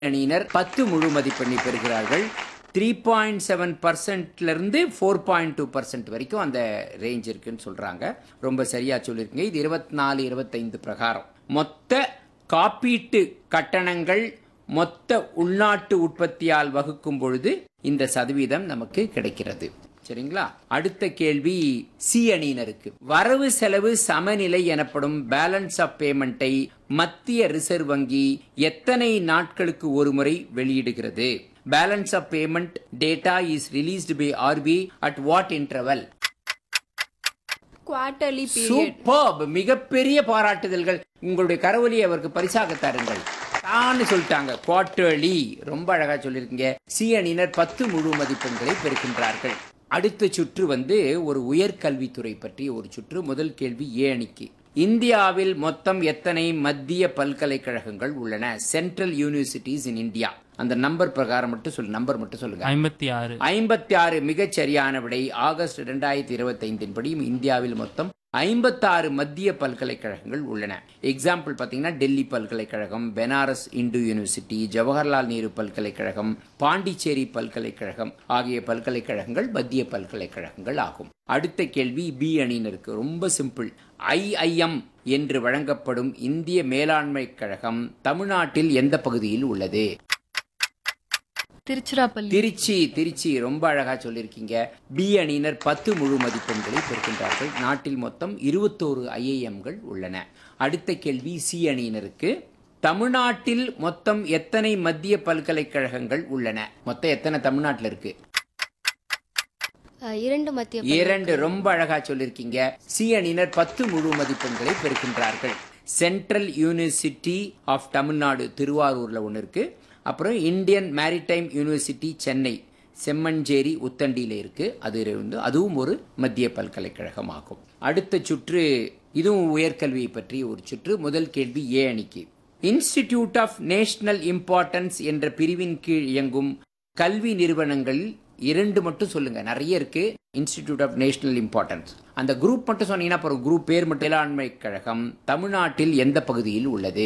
அணியினர் பத்து முழு மதிப்பெண்ணை பெறுகிறார்கள் த்ரீ பாயிண்ட் செவன் பர்சன்ட்லேருந்து ஃபோர் பாயிண்ட் டூ பர்சன்ட் வரைக்கும் அந்த ரேஞ்ச் இருக்குன்னு சொல்கிறாங்க ரொம்ப சரியாக சொல்லியிருக்கீங்க இது இருபத்தி நாலு இருபத்தைந்து பிரகாரம் மொத்த காப்பீட்டு கட்டணங்கள் மொத்த உள்நாட்டு உற்பத்தியால் வகுக்கும் பொழுது இந்த சதவீதம் நமக்கு கிடைக்கிறது சரிங்களா அடுத்த கேள்வி சி அணியினருக்கு வரவு செலவு சமநிலை எனப்படும் பேலன்ஸ் ஆஃப் பேமெண்ட்டை மத்திய ரிசர்வ் வங்கி எத்தனை நாட்களுக்கு ஒருமுறை வெளியிடுகிறது balance of payment data is released by RBI at what interval quarterly period superb மிகப்பெரிய பாராட்டுதல்கள் உங்களுடைய கரவொலியை அவருக்கு பரிசாக தாருங்கள் தான்னு சொல்லிட்டாங்க குவார்டர்லி ரொம்ப அழகா சொல்லியிருக்கீங்க சி அணியினர் பத்து முழு மதிப்பெண்களை பெறுகின்றார்கள் அடுத்த சுற்று வந்து ஒரு உயர்கல்வித்துறை பற்றி ஒரு சுற்று முதல் கேள்வி ஏ அணிக்கு இந்தியாவில் மொத்தம் எத்தனை மத்திய பல்கலைக்கழகங்கள் உள்ளன சென்ட்ரல் யூனிவர்சிட்டிஸ் இன் இந்தியா அந்த நம்பர் பிரகாரம் மட்டும் சொல்லு நம்பர் மட்டும் சொல்லுங்க ஐம்பத்தி ஆறு ஐம்பத்தி ஆறு மிகச் சரியான விடை ஆகஸ்ட் இரண்டாயிரத்தி இருபத்தி ஐந்தின் படி இந்தியாவில் மொத்தம் ஐம்பத்தாறு மத்திய பல்கலைக்கழகங்கள் உள்ளன எக்ஸாம்பிள் பார்த்தீங்கன்னா டெல்லி பல்கலைக்கழகம் பெனாரஸ் இந்து யூனிவர்சிட்டி ஜவஹர்லால் நேரு பல்கலைக்கழகம் பாண்டிச்சேரி பல்கலைக்கழகம் ஆகிய பல்கலைக்கழகங்கள் மத்திய பல்கலைக்கழகங்கள் ஆகும் அடுத்த கேள்வி பி அணியினருக்கு ரொம்ப சிம்பிள் ஐஐஎம் என்று வழங்கப்படும் இந்திய மேலாண்மை கழகம் தமிழ்நாட்டில் எந்த பகுதியில் உள்ளது திருச்சிராப்பள்ளி திருச்சி திருச்சி ரொம்ப அழகா சொல்லியிருக்கீங்க பி அணியினர் பத்து முழு மதிப்பெண்களை பெறுகின்றார்கள் நாட்டில் மொத்தம் இருபத்தோரு ஐஏஎம்கள் உள்ளன அடுத்த கேள்வி சி அணியினருக்கு தமிழ்நாட்டில் மொத்தம் எத்தனை மத்திய பல்கலைக்கழகங்கள் உள்ளன மொத்தம் எத்தனை தமிழ்நாட்டில் இருக்கு அஹ், இரண்டு மத்திய இரண்டு ரொம்ப அழகா சொல்லியிருக்கீங்க சி அணியினர் பத்து முழு மதிப்பெண்களை பெறுகின்றார்கள் சென்ட்ரல் யூனிவர்சிட்டி ஆஃப் தமிழ்நாடு திருவாரூர்ல ஒன்று இருக்கு அப்புறம் Indian maritime university Chennai Semmancheri உத்தண்டியில இருக்கு அது வந்து அதுவும் ஒரு மத்திய பல்கலைக்கழகம் ஆகும் அடுத்த சுற்று இதுவும் உயர்கல்வியை பற்றி ஒரு சுற்று முதல் கேள்வி ஏ அணிக்கு இன்ஸ்டிடியூட் ஆஃப் நேஷனல் இம்பார்ட்டன்ஸ் என்ற பிரிவின் கீழ் இயங்கும் கல்வி நிறுவனங்கள் இரண்டு மட்டும் சொல்லுங்க நிறைய இருக்கு இன்ஸ்டிடியூட் ஆஃப் நேஷனல் இம்பார்ட்டன்ஸ் அந்த குரூப் மட்டும் சொன்னீங்கன்னா அப்புறம் குரூப் பேர் மட்டும் மேலாண்மை கழகம் தமிழ்நாட்டில் எந்த பகுதியில் உள்ளது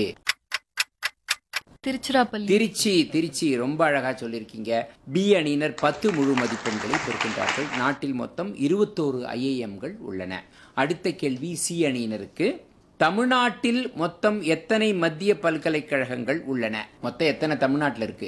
திருச்சிராப்பள்ளி திருச்சி திருச்சி ரொம்ப அழகா சொல்லியிருக்கீங்க பி அணியினர் பத்து முழு மதிப்பெண்களை பெறுகின்றார்கள் நாட்டில் மொத்தம் இருபத்தோரு ஐஏஎம்கள் உள்ளன அடுத்த கேள்வி சி அணியினருக்கு தமிழ்நாட்டில் மொத்தம் எத்தனை மத்திய பல்கலைக்கழகங்கள் உள்ளன மொத்தம் எத்தனை தமிழ்நாட்டில் இருக்கு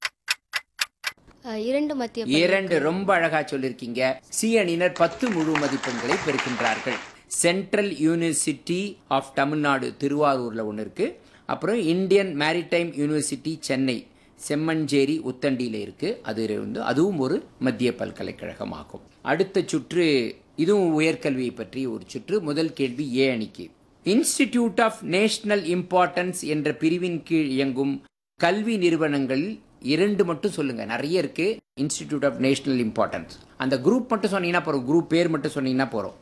அஹ், இரண்டு மத்திய இரண்டு ரொம்ப அழகா சொல்லியிருக்கீங்க சி அணியினர் பத்து முழு மதிப்பெண்களை பெறுகின்றார்கள் சென்ட்ரல் யூனிவர்சிட்டி ஆஃப் தமிழ்நாடு திருவாரூர்ல ஒன்று இருக்கு அப்புறம் Indian maritime university Chennai Semmancheri உத்தண்டியில இருக்கு அது வந்து அதுவும் ஒரு மத்திய பல்கலைக்கழகம் ஆகும் அடுத்த சுற்று இதுவும் உயர்கல்வியை பற்றி ஒரு சுற்று முதல் கேள்வி ஏ அணிக்கு இன்ஸ்டிடியூட் ஆஃப் நேஷனல் இம்பார்ட்டன்ஸ் என்ற பிரிவின் கீழ் இயங்கும் கல்வி நிறுவனங்களில் இரண்டு மட்டும் சொல்லுங்க நிறைய இருக்கு இன்ஸ்டிடியூட் ஆஃப் நேஷனல் இம்பார்ட்டன்ஸ் அந்த குரூப் மட்டும் சொன்னீங்கன்னா போறோம் குரூப் பேர் மட்டும் சொன்னீங்கன்னா போறோம்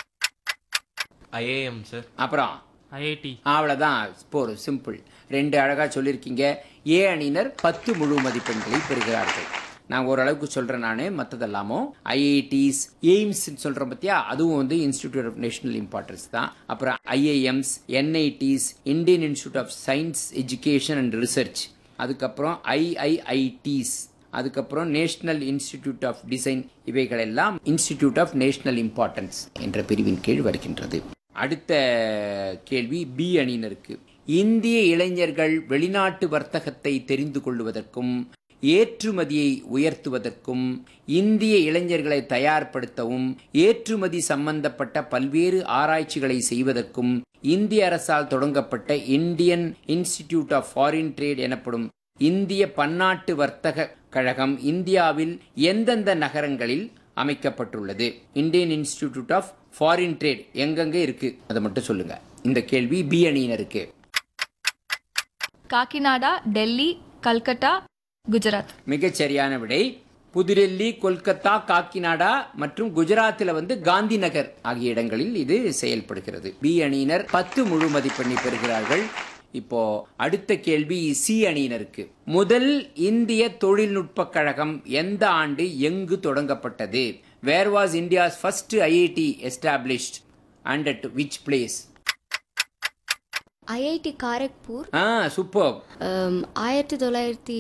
ஐஏஎம் சார் அப்புறம் ஐஐடி அவ்வளவுதான் போறோம் சிம்பிள் ரெண்டு அழகா சொல்லியிருக்கீங்க ஏ அணியினர் பத்து முழு மதிப்பெண்களை பெறுகிறார்கள் நான் ஓரளவுக்கு சொல்றேன் நான் மற்றதெல்லாமோ ஐஐடிஸ் எய்ம்ஸ் சொல்றோம் பத்தியா அதுவும் வந்து இன்ஸ்டிடியூட் ஆஃப் நேஷனல் இம்பார்ட்டன்ஸ் தான் அப்புறம் IIMs NITs Indian institute of science education and research அதுக்கப்புறம் ஐஐஐடிஸ் அதுக்கப்புறம் நேஷனல் இன்ஸ்டிடியூட் ஆஃப் டிசைன் இவைகள் எல்லாம் இன்ஸ்டிடியூட் ஆஃப் நேஷனல் இம்பார்ட்டன்ஸ் என்ற பிரிவின் கீழ் வருகின்றது அடுத்த கேள்வி பி அணியினருக்கு இந்திய இளைஞர்கள் வெளிநாட்டு வர்த்தகத்தை தெரிந்து கொள்வதற்கும் ஏற்றுமதியை உயர்த்துவதற்கும் இந்திய இளைஞர்களை தயார்படுத்தவும் ஏற்றுமதி சம்பந்தப்பட்ட பல்வேறு ஆராய்ச்சிகளை செய்வதற்கும் இந்திய அரசால் தொடங்கப்பட்ட Indian institute of foreign trade எனப்படும் இந்திய பன்னாட்டு வர்த்தக கழகம் இந்தியாவில் எந்தெந்த நகரங்களில் அமைக்கப்பட்டுள்ளது Indian institute of foreign trade எங்கெங்க இருக்கு அதை மட்டும் சொல்லுங்க இந்த கேள்வி பி அணியினருக்கு காக்கிநாடா டெல்லி கல்கட்டா குஜராத் மிகச் சரியான விடை புதுடெல்லி கொல்கத்தா காக்கிநாடா மற்றும் குஜராத்தில் வந்து காந்தி நகர் ஆகிய இடங்களில் இது செயல்படுகிறது பி அணியினர் பத்து முழு மதிப்பெண்ணை பெறுகிறார்கள் இப்போ அடுத்த கேள்வி சி அணியினருக்கு முதல் இந்திய தொழில்நுட்ப கழகம் எந்த ஆண்டு எங்கு தொடங்கப்பட்டது where was India's first IIT established and at which place IIT Kharagpur ஆ சூப்பர் ஆம், ஆயிரத்தி தொள்ளாயிரத்தி